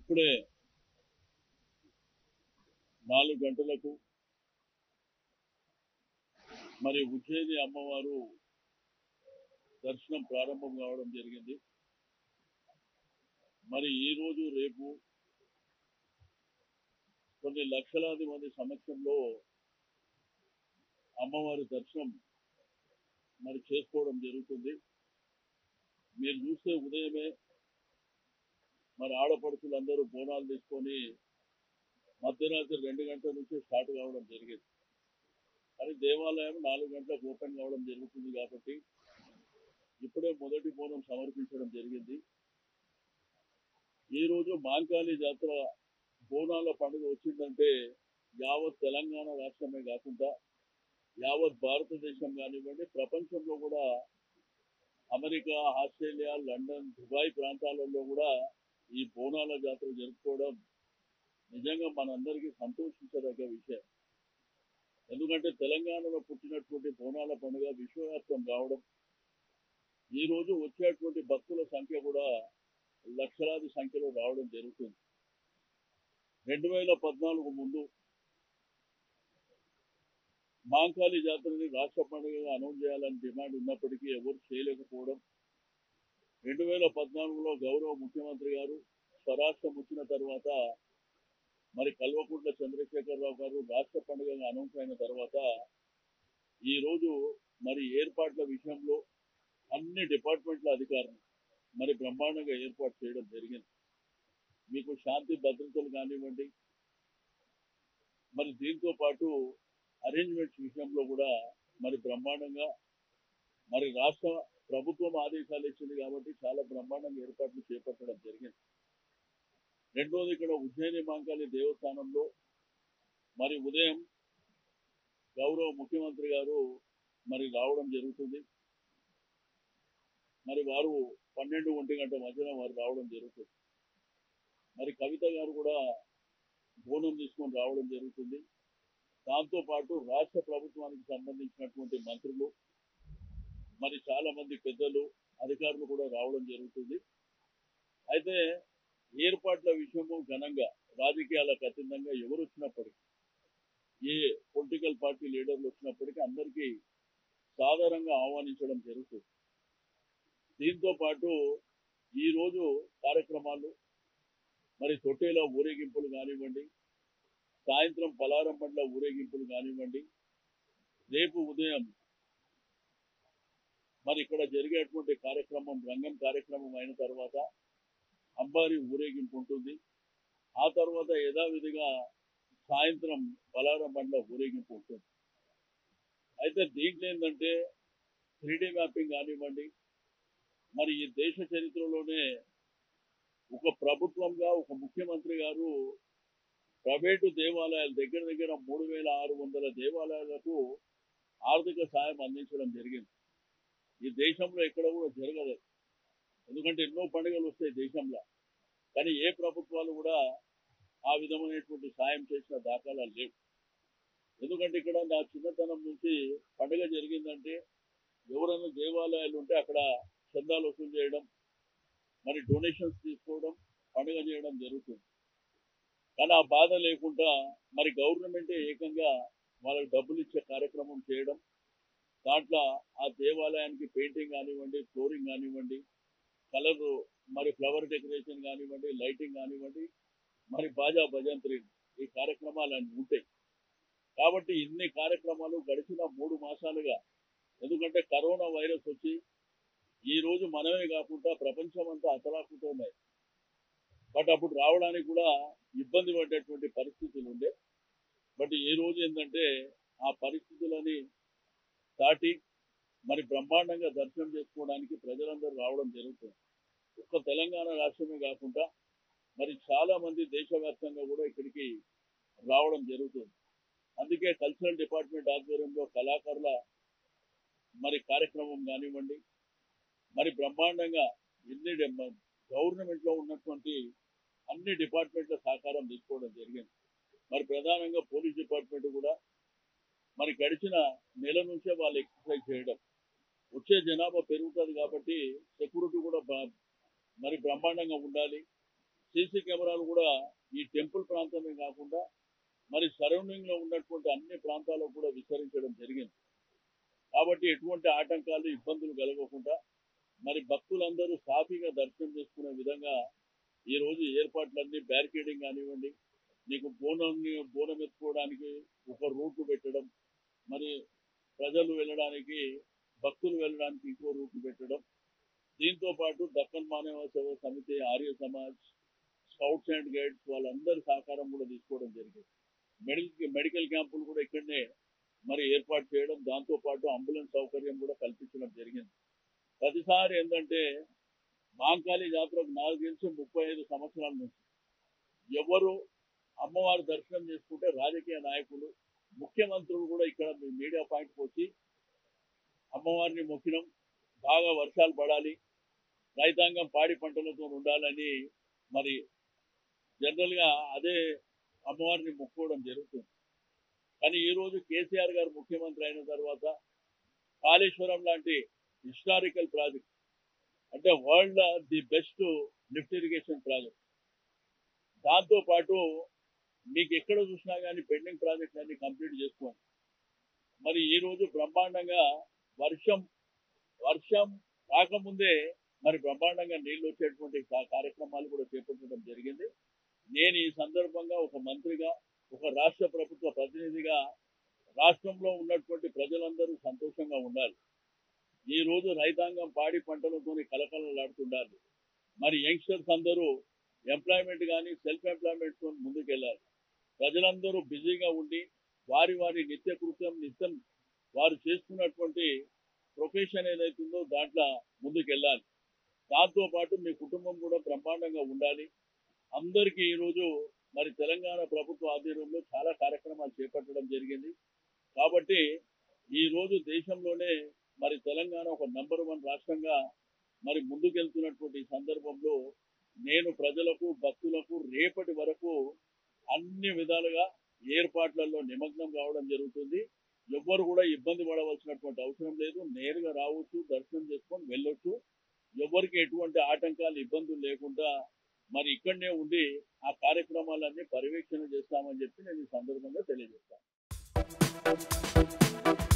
ఇప్పుడే నాలుగు గంటలకు మరి ఉజ్జయిని అమ్మవారు దర్శనం ప్రారంభం కావడం జరిగింది మరి ఈ రోజు రేపు కొన్ని లక్షలాది మంది సమక్షంలో అమ్మవారి దర్శనం మరి చేసుకోవడం జరుగుతుంది మీరు చూస్తే ఉదయమే మరి ఆడపడుచులందరూ బోనాలు తీసుకొని మధ్యరాత్రి రెండు గంటల నుంచి స్టార్ట్ కావడం జరిగింది కానీ దేవాలయం నాలుగు గంటలకు ఓపెన్ కావడం జరుగుతుంది కాబట్టి ఇప్పుడే మొదటి బోనం సమర్పించడం జరిగింది ఈ రోజు మాంకాళి జాతర బోనాల పండుగ వచ్చిందంటే యావత్ తెలంగాణ రాష్ట్రమే కాకుండా యావత్ భారతదేశం కానివ్వండి ప్రపంచంలో కూడా అమెరికా ఆస్ట్రేలియా లండన్ దుబాయ్ ప్రాంతాలలో కూడా ఈ బోనాల జాతర జరుపుకోవడం నిజంగా మనందరికీ సంతోషించదగ్గ విషయం ఎందుకంటే తెలంగాణలో పుట్టినటువంటి బోనాల పండుగ విశ్వవ్యాప్తం కావడం ఈ రోజు వచ్చేటువంటి భక్తుల సంఖ్య కూడా లక్షలాది సంఖ్యలో రావడం జరుగుతుంది రెండు వేల పద్నాలుగు ముందు మాంకాళి జాతరని రాష్ట్ర పండుగగా అనౌన్స్ చేయాలని డిమాండ్ ఉన్నప్పటికీ ఎవరు చేయలేకపోవడం రెండు వేల పద్నాలుగులో గౌరవ ముఖ్యమంత్రి గారు స్వరాష్ట్రం వచ్చిన తర్వాత మరి కల్వకుంట్ల చంద్రశేఖరరావు గారు రాష్ట్ర పండుగగా అనౌన్స్ అయిన తర్వాత ఈ రోజు మరి ఏర్పాట్ల విషయంలో అన్ని డిపార్ట్మెంట్ల అధికారులు మరి బ్రహ్మాండంగా ఏర్పాటు చేయడం జరిగింది మీకు శాంతి భద్రతలు కానివ్వండి మరి దీంతో పాటు అరేంజ్మెంట్స్ విషయంలో కూడా మరి బ్రహ్మాండంగా మరి రాష్ట్ర ప్రభుత్వం ఆదేశాలు ఇచ్చింది కాబట్టి చాలా బ్రహ్మాండంగా ఏర్పాట్లు చేపట్టడం జరిగింది రెండోది ఇక్కడ ఉజ్జయిని మాంకాళి దేవస్థానంలో మరి ఉదయం గౌరవ ముఖ్యమంత్రి గారు మరి రావడం జరుగుతుంది మరి వారు పన్నెండు ఒంటి గంట మధ్యన వారు రావడం జరుగుతుంది మరి కవిత గారు కూడా బోనం తీసుకొని రావడం జరుగుతుంది దాంతో పాటు రాష్ట్ర ప్రభుత్వానికి సంబంధించినటువంటి మంత్రులు మరి చాలా మంది పెద్దలు అధికారులు కూడా రావడం జరుగుతుంది అయితే ఏర్పాట్ల విషయము ఘనంగా రాజకీయాలకు అతీతంగా ఎవరు వచ్చినప్పటికీ ఏ పొలిటికల్ పార్టీ లీడర్లు వచ్చినప్పటికీ అందరికీ సాధారణంగా ఆహ్వానించడం జరుగుతుంది దీంతో పాటు ఈ రోజు కార్యక్రమాలు మరి తొట్టేల ఊరేగింపులు కానివ్వండి సాయంత్రం పలారం బండ్ల ఊరేగింపులు కానివ్వండి రేపు ఉదయం మరి ఇక్కడ జరిగేటువంటి కార్యక్రమం రంగం కార్యక్రమం అయిన తర్వాత అంబారి ఊరేగింపు ఉంటుంది ఆ తర్వాత యథావిధిగా సాయంత్రం పలారం బండ్ల ఊరేగింపు ఉంటుంది అయితే దీంట్లో ఏంటంటే త్రీ మ్యాపింగ్ కానివ్వండి మరి ఈ దేశ చరిత్రలోనే ఒక ప్రభుత్వంగా ఒక ముఖ్యమంత్రి గారు ప్రైవేటు దేవాలయాలు దగ్గర దగ్గర మూడు వేల ఆరు వందల దేవాలయాలకు ఆర్థిక సాయం అందించడం జరిగింది ఈ దేశంలో ఎక్కడ కూడా జరగదు ఎందుకంటే ఎన్నో పండుగలు వస్తాయి దేశంలో కానీ ఏ ప్రభుత్వాలు కూడా ఆ విధమైనటువంటి సాయం చేసిన దాఖలాలు లేవు ఎందుకంటే ఇక్కడ నా చిన్నతనం నుంచి పండుగ జరిగిందంటే ఎవరైనా దేవాలయాలు ఉంటే అక్కడ చందాలు వసూలు చేయడం మరి డొనేషన్స్ తీసుకోవడం పండుగ చేయడం జరుగుతుంది కానీ ఆ బాధ లేకుండా మరి గవర్నమెంటే ఏకంగా వాళ్ళకి డబ్బులు ఇచ్చే కార్యక్రమం చేయడం దాంట్లో ఆ దేవాలయానికి పెయింటింగ్ కానివ్వండి ఫ్లోరింగ్ కానివ్వండి కలర్ మరి ఫ్లవర్ డెకరేషన్ కానివ్వండి లైటింగ్ కానివ్వండి మరి బాజా భజంత్రి ఈ కార్యక్రమాలు అన్ని ఉంటాయి కాబట్టి ఇన్ని కార్యక్రమాలు గడిచిన మూడు మాసాలుగా ఎందుకంటే కరోనా వైరస్ వచ్చి ఈ రోజు మనమే కాకుండా ప్రపంచం అంతా అతలాకుతున్నాయి బట్ అప్పుడు రావడానికి కూడా ఇబ్బంది పడేటువంటి పరిస్థితులు ఉండే బట్ ఈ రోజు ఏంటంటే ఆ పరిస్థితులని దాటి మరి బ్రహ్మాండంగా దర్శనం చేసుకోవడానికి ప్రజలందరూ రావడం జరుగుతుంది ఒక్క తెలంగాణ రాష్ట్రమే కాకుండా మరి చాలా మంది దేశవ్యాప్తంగా కూడా ఇక్కడికి రావడం జరుగుతుంది అందుకే కల్చరల్ డిపార్ట్మెంట్ ఆధ్వర్యంలో కళాకారుల మరి కార్యక్రమం కానివ్వండి మరి బ్రహ్మాండంగా ఎన్ని గవర్నమెంట్ లో ఉన్నటువంటి అన్ని డిపార్ట్మెంట్ల సహకారం తీసుకోవడం జరిగింది మరి ప్రధానంగా పోలీస్ డిపార్ట్మెంట్ కూడా మరి గడిచిన నెల నుంచే వాళ్ళు ఎక్సర్సైజ్ చేయడం వచ్చే జనాభా పెరుగుతుంది కాబట్టి సెక్యూరిటీ కూడా బా- మరి బ్రహ్మాండంగా ఉండాలి సీసీ కెమెరాలు కూడా ఈ టెంపుల్ ప్రాంతమే కాకుండా మరి సరౌండింగ్ లో ఉన్నటువంటి అన్ని ప్రాంతాలకు కూడా విస్తరించడం జరిగింది కాబట్టి ఎటువంటి ఆటంకాలు ఇబ్బందులు కలగకుండా మరి భక్తులందరూ సాఫీగా దర్శనం చేసుకునే విధంగా ఈ రోజు ఏర్పాట్లన్నీ బ్యారికేడింగ్ కానివ్వండి నీకు బోనం బోనం ఎత్తుకోవడానికి ఒక రూట్ పెట్టడం మరి ప్రజలు వెళ్ళడానికి భక్తులు వెళ్ళడానికి ఇంకో రూట్ పెట్టడం దీంతో పాటు Deccan Manava Seva Samiti Arya Samaj scouts and guides వాళ్ళందరి సహకారం కూడా తీసుకోవడం జరిగింది మెడికల్ మెడికల్ క్యాంపులు కూడా ఇక్కడనే మరి ఏర్పాటు చేయడం దాంతో పాటు అంబులెన్స్ సౌకర్యం కూడా కల్పించడం జరిగింది ప్రతిసారి ఏంటంటే మాంకాళి జాతరకు నాకు తెలిసి ముప్పై ఐదు సంవత్సరాల నుంచి ఎవరు అమ్మవారి దర్శనం చేసుకుంటే రాజకీయ నాయకులు ముఖ్యమంత్రులు కూడా ఇక్కడ మీ మీడియా పాయింట్కి వచ్చి అమ్మవారిని మొక్కినం బాగా వర్షాలు పడాలి రైతాంగం పాడి పంటలతో ఉండాలని మరి జనరల్ గా అదే అమ్మవారిని మొక్కుకోవడం జరుగుతుంది కానీ ఈ రోజు కేసీఆర్ గారు ముఖ్యమంత్రి అయిన తర్వాత కాళేశ్వరం లాంటి హిస్టారికల్ ప్రాజెక్ట్ అంటే world the best lift irrigation project దాంతో పాటు మీకు ఎక్కడ చూసినా కానీ పెండింగ్ ప్రాజెక్ట్ అన్ని కంప్లీట్ చేసుకోండి మరి ఈ రోజు బ్రహ్మాండంగా వర్షం వర్షం రాకముందే మరి బ్రహ్మాండంగా నీళ్లు వచ్చేటువంటి కా- కార్యక్రమాలు కూడా చేపట్టడం జరిగింది నేను ఈ సందర్భంగా ఒక మంత్రిగా ఒక రాష్ట్ర ప్రభుత్వ ప్రతినిధిగా రాష్ట్రంలో ఉన్నటువంటి ప్రజలందరూ సంతోషంగా ఉండాలి ఈ రోజు రైతాంగం పాడి పంటలతోని కలకలలాడుతుండాలి మరి యంగ్స్టర్స్ అందరూ ఎంప్లాయ్మెంట్ కానీ సెల్ఫ్ ఎంప్లాయ్మెంట్ తో ముందుకెళ్ళాలి ప్రజలందరూ బిజీగా ఉండి వారి వారి నిత్య కృత్యం నిత్యం వారు చేసుకున్నటువంటి ప్రొఫెషన్ ఏదైతుందో దాంట్లో ముందుకెళ్ళాలి దాంతో పాటు మీ కుటుంబం కూడా బ్రహ్మాండంగా ఉండాలి అందరికీ ఈరోజు మరి తెలంగాణ ప్రభుత్వ ఆధ్వర్యంలో చాలా కార్యక్రమాలు చేపట్టడం జరిగింది కాబట్టి ఈ రోజు దేశంలోనే మరి తెలంగాణ ఒక నంబర్ వన్ రాష్ట్రంగా మరి ముందుకెళ్తున్నటువంటి ఈ సందర్భంలో నేను ప్రజలకు భక్తులకు రేపటి వరకు అన్ని విధాలుగా ఏర్పాట్లలో నిమగ్నం కావడం జరుగుతుంది ఎవ్వరు కూడా ఇబ్బంది పడవలసినటువంటి అవసరం లేదు నేరుగా రావచ్చు దర్శనం చేసుకొని వెళ్ళొచ్చు ఎవరికి ఎటువంటి ఆటంకాలు ఇబ్బందులు లేకుండా మరి ఇక్కడనే ఉండి ఆ కార్యక్రమాలన్నీ పర్యవేక్షణ చేస్తామని చెప్పి నేను ఈ సందర్భంగా తెలియజేస్తాను